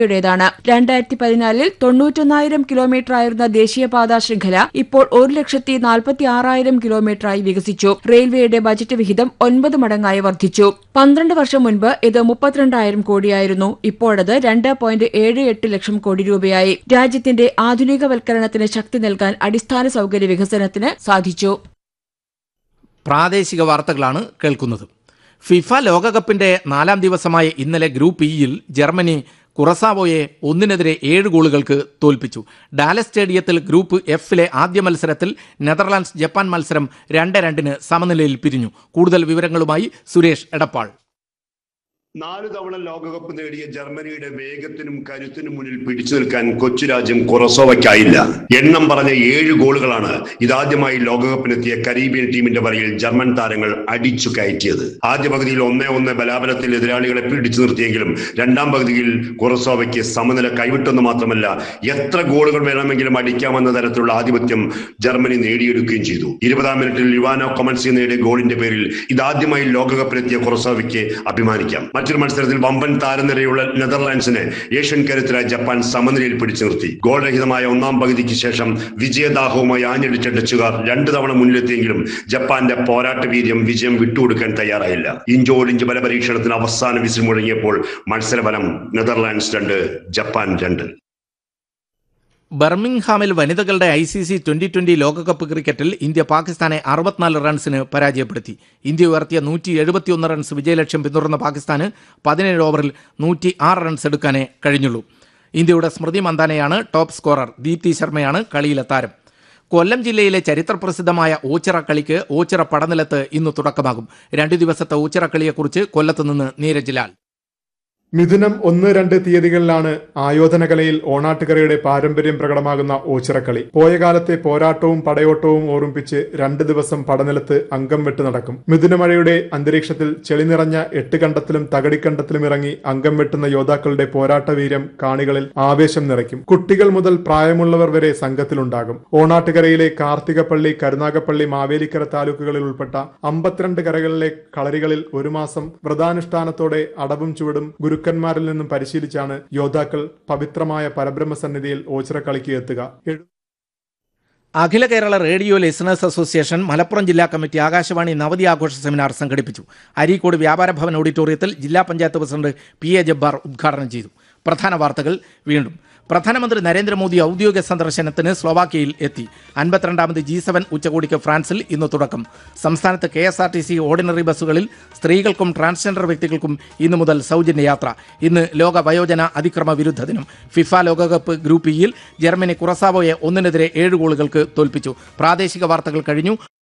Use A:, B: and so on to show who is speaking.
A: യുടേതാണ് രണ്ടായിരത്തി പതിനാലിൽ തൊണ്ണൂറ്റൊന്നായിരം കിലോമീറ്റർ ആയിരുന്ന ദേശീയപാതാ ശൃംഖല ഇപ്പോൾ ഒരു ലക്ഷത്തി നാൽപ്പത്തി ആറായിരം കിലോമീറ്ററായി വികസിച്ചു റെയിൽവേയുടെ ബജറ്റ് വിഹിതം ഒൻപത് മടങ്ങായി വർദ്ധിച്ചു പന്ത്രണ്ട് വർഷം മുൻപ് ഇത് മുപ്പത്തിരണ്ടായിരം കോടിയായിരുന്നു ഇപ്പോഴത് രണ്ട് പോയിന്റ് ഏഴ് എട്ട് ലക്ഷം കോടി രൂപയായി രാജ്യത്തിന്റെ ആധുനികവൽക്കരണത്തിന് ശക്തി നൽകാൻ അടിസ്ഥാന സൌകര്യ വികസനത്തിന് സാധിച്ചു
B: പ്രാദേശിക വാർത്തകളാണ് കേൾക്കുന്നത് ഫിഫ ലോകകപ്പിന്റെ നാലാം ദിവസമായ ഇന്നലെ ഗ്രൂപ്പ് ഇയിൽ ജർമ്മനി കുറസാവോയെ ഒന്നിനെതിരെ ഏഴ് ഗോളുകൾക്ക് തോൽപ്പിച്ചു ഡാലസ് സ്റ്റേഡിയത്തിൽ ഗ്രൂപ്പ് എഫിലെ ആദ്യ മത്സരത്തിൽ നെതർലാൻഡ്സ് ജപ്പാൻ മത്സരം രണ്ട് രണ്ടിന് സമനിലയിൽ പിരിഞ്ഞു കൂടുതൽ വിവരങ്ങളുമായി സുരേഷ് എടപ്പാൾ
C: നാല് തവണ ലോകകപ്പ് നേടിയ ജർമ്മനിയുടെ വേഗത്തിനും കരുത്തിനും മുന്നിൽ പിടിച്ചു നിൽക്കാൻ കൊച്ചു രാജ്യം കൊറസോവയ്ക്കായില്ല എണ്ണം പറഞ്ഞ ഏഴ് ഗോളുകളാണ് ഇതാദ്യമായി ലോകകപ്പിനെത്തിയ കരീബിയൻ ടീമിന്റെ വരയിൽ ജർമ്മൻ താരങ്ങൾ അടിച്ചു കയറ്റിയത് ആദ്യ പകുതിയിൽ ഒന്നേ ഒന്ന് ബലാബലത്തിൽ എതിരാളികളെ പിടിച്ചു നിർത്തിയെങ്കിലും രണ്ടാം പകുതിയിൽ കൊറസോവയ്ക്ക് സമനില കൈവിട്ടെന്ന് മാത്രമല്ല എത്ര ഗോളുകൾ വേണമെങ്കിലും അടിക്കാമെന്ന തരത്തിലുള്ള ആധിപത്യം ജർമ്മനി നേടിയെടുക്കുകയും ചെയ്തു ഇരുപതാം മിനിറ്റിൽ യുവാനോ കൊമൻസി നേടിയ ഗോളിന്റെ പേരിൽ ഇതാദ്യമായി ലോകകപ്പിലെത്തിയ കൊറസോവയ്ക്ക് അഭിമാനിക്കാം മറ്റൊരു മത്സരത്തിൽ വമ്പൻ താരനിരയുള്ള നെതർലാൻഡ്സിനെ ഏഷ്യൻ കരുത്തരായ ജപ്പാൻ സമനിലയിൽ പിടിച്ചു നിർത്തി ഗോൾ രഹിതമായ ഒന്നാം പകുതിക്ക് ശേഷം വിജയദാഹവുമായി ആഞ്ഞടിച്ച ഡച്ചുകാർ രണ്ടു തവണ മുന്നിലെത്തിയെങ്കിലും ജപ്പാന്റെ പോരാട്ട വീര്യം വിജയം വിട്ടുകൊടുക്കാൻ തയ്യാറായില്ല ഇഞ്ചോടിഞ്ച് ബലപരീക്ഷണത്തിന് അവസാന വിസിൽ മുഴങ്ങിയപ്പോൾ മത്സരഫലം നെതർലാൻഡ്സ് രണ്ട് ജപ്പാൻ രണ്ട്
B: ബർമിംഗ്ഹാമിൽ വനിതകളുടെ I C C twenty twenty ലോകകപ്പ് ക്രിക്കറ്റിൽ ഇന്ത്യ പാകിസ്ഥാനെ അറുപത്തിനാല് റൺസിന് പരാജയപ്പെടുത്തി ഇന്ത്യ ഉയർത്തിയ നൂറ്റി എഴുപത്തിയൊന്ന് റൺസ് വിജയലക്ഷ്യം പിന്തുടർന്ന പാകിസ്ഥാന് പതിനേഴ് ഓവറിൽ നൂറ്റി ആറ് റൺസ് എടുക്കാനേ കഴിഞ്ഞുള്ളൂ ഇന്ത്യയുടെ സ്മൃതി മന്ദാനയാണ് ടോപ്പ് സ്കോറർ ദീപ്തി ശർമ്മയാണ് കളിയിലെ താരം കൊല്ലം ജില്ലയിലെ ചരിത്രപ്രസിദ്ധമായ ഓച്ചിറ കളിക്ക് ഓച്ചിറ പടനിലത്ത് ഇന്ന് തുടക്കമാകും രണ്ടു ദിവസത്തെ ഓച്ചിറ കളിയെക്കുറിച്ച് കൊല്ലത്ത് നിന്ന് നീരജ് ലാൽ
D: മിഥുനം ഒന്ന് രണ്ട് തീയതികളിലാണ് ആയോധനകലയിൽ ഓണാട്ടുകരയുടെ പാരമ്പര്യം പ്രകടമാകുന്ന ഓച്ചിറക്കളി പോയ കാലത്തെ പോരാട്ടവും പടയോട്ടവും ഓർമ്മിപ്പിച്ച് രണ്ട് ദിവസം പടനിലത്ത് അംഗം വെട്ട് നടക്കും മിഥുനമഴയുടെ അന്തരീക്ഷത്തിൽ ചെളി നിറഞ്ഞ എട്ട് കണ്ടത്തിലും തകടിക്കണ്ടത്തിലും ഇറങ്ങി അംഗം വെട്ടുന്ന യോദ്ധാക്കളുടെ പോരാട്ട വീര്യം കാണികളിൽ ആവേശം നിറയ്ക്കും കുട്ടികൾ മുതൽ പ്രായമുള്ളവർ വരെ സംഘത്തിലുണ്ടാകും ഓണാട്ടുകരയിലെ കാർത്തികപ്പള്ളി കരുനാഗപ്പള്ളി മാവേലിക്കര താലൂക്കുകളിൽ ഉൾപ്പെട്ട അമ്പത്തിരണ്ട് കരകളിലെ കളരികളിൽ ഒരു മാസം വ്രതാനുഷ്ഠാനത്തോടെ അടവും ചുവടും ഗുരുക്കന്മാരിൽ നിന്നും പരിശീലിച്ചാണ് യോദ്ധാക്കൾ പവിത്രമായ പരബ്രഹ്മ സന്നിധിയിൽ ഓച്ചിറക്കളിക്ക് എത്തുക എഴു-
B: Akhila Kerala radio listeners association Malappuram ജില്ലാ കമ്മിറ്റി ആകാശവാണി നവതി ആഘോഷ സെമിനാർ സംഘടിപ്പിച്ചു അരീക്കോട് വ്യാപാര ഭവൻ ഓഡിറ്റോറിയത്തിൽ ജില്ലാ panchayat president P A Jabbar ഉദ്ഘാടനം ചെയ്തു പ്രധാന വാർത്തകൾ വീണ്ടും പ്രധാനമന്ത്രി നരേന്ദ്രമോദി ഔദ്യോഗിക സന്ദർശനത്തിന് സ്ലോവാക്യയിൽ എത്തി അൻപത്തിരണ്ടാമത് ജി സെവൻ ഉച്ചകോടിക്ക് ഫ്രാൻസിൽ ഇന്ന് തുടക്കം സംസ്ഥാനത്ത് K S R T C ordinary ബസ്സുകളിൽ സ്ത്രീകൾക്കും ട്രാൻസ്ജെൻഡർ വ്യക്തികൾക്കും ഇന്നു മുതൽ സൗജന്യ യാത്ര ഇന്ന് ലോക വയോജന അതിക്രമ വിരുദ്ധ ദിനം ഫിഫ ലോകകപ്പ് ഗ്രൂപ്പ് ഇയിൽ ജർമ്മനി കുറസാവോയെ ഒന്നിനെതിരെ ഏഴ് ഗോളുകൾക്ക് തോൽപ്പിച്ചു പ്രാദേശിക വാർത്തകൾ കഴിഞ്ഞു